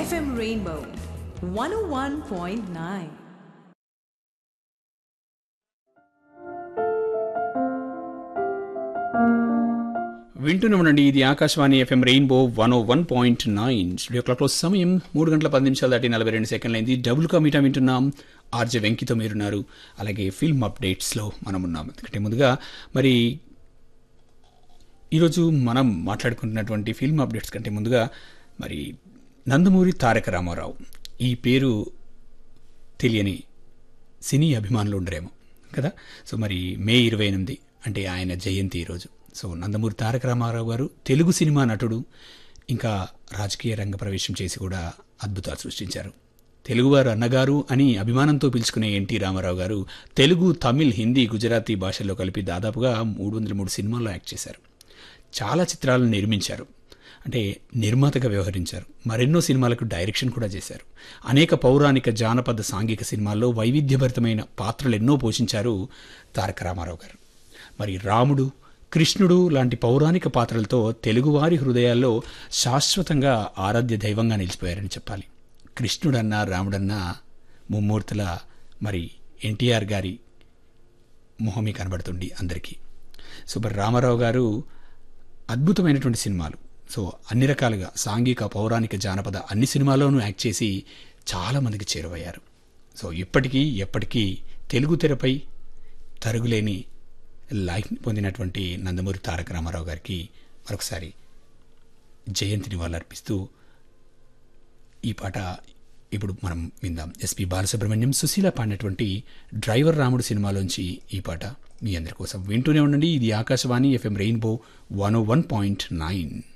FM Rainbow 101.9. వింటూనే ఉండండి ఇది Akashvani FM rainbow one O one point nine studio క్లాక్లో సమయం మూడు గంటల పది నిమిషాలు దాటి నలభై రెండు సెకండ్లు అయింది డబుల్ కమిటా వింటున్నాం ఆర్జే వెంకితో మీరున్నారు అలాగే ఫిల్మ్ అప్డేట్స్లో మనం ఉన్నాం ఎందుకంటే ముందుగా మరి ఈరోజు మనం మాట్లాడుకుంటున్నటువంటి ఫిల్మ్ అప్డేట్స్ కంటే ముందుగా మరి నందమూరి తారక రామారావు ఈ పేరు తెలియని సినీ అభిమానులు ఉండరేమో కదా సో మరి మే ఇరవై ఎనిమిది అంటే ఆయన జయంతి ఈరోజు సో నందమూరి తారక రామారావు గారు తెలుగు సినిమా నటుడు ఇంకా రాజకీయ రంగ ప్రవేశం చేసి కూడా అద్భుతాలు సృష్టించారు తెలుగువారు అన్నగారు అని అభిమానంతో పిలుచుకునే ఎన్టీ రామారావు గారు తెలుగు తమిళ్ హిందీ గుజరాతీ భాషల్లో కలిపి దాదాపుగా మూడు వందల మూడు సినిమాల్లో యాక్ట్ చేశారు చాలా చిత్రాలను నిర్మించారు అంటే నిర్మాతగా వ్యవహరించారు మరెన్నో సినిమాలకు డైరెక్షన్ కూడా చేశారు అనేక పౌరాణిక జానపద సాంఘిక సినిమాల్లో వైవిధ్యభరితమైన పాత్రలు ఎన్నో పోషించారు తారక రామారావు గారు మరి రాముడు కృష్ణుడు లాంటి పౌరాణిక పాత్రలతో తెలుగువారి హృదయాల్లో శాశ్వతంగా ఆరాధ్య దైవంగా నిలిచిపోయారని చెప్పాలి కృష్ణుడన్నా రాముడన్నా ముమ్మూర్తుల మరి ఎన్టీఆర్ గారి మొహమే కనబడుతుంది అందరికీ సో మరి రామారావు గారు అద్భుతమైనటువంటి సినిమాలు సో అన్ని రకాలుగా సాంఘిక పౌరాణిక జానపద అన్ని సినిమాల్లోనూ యాక్ట్ చేసి చాలామందికి చేరువయ్యారు సో ఇప్పటికీ ఎప్పటికీ తెలుగు తెరపై తరుగులేని లైఫ్ పొందినటువంటి నందమూరి తారక రామారావు గారికి మరొకసారి జయంతిని వాళ్ళు అర్పిస్తూ ఈ పాట ఇప్పుడు మనం విందాం ఎస్పి బాలసుబ్రహ్మణ్యం సుశీల పాడినటువంటి డ్రైవర్ రాముడు సినిమాలోంచి ఈ పాట మీ అందరి కోసం వింటూనే ఉండండి ఇది Akashvani FM rainbow one O one point nine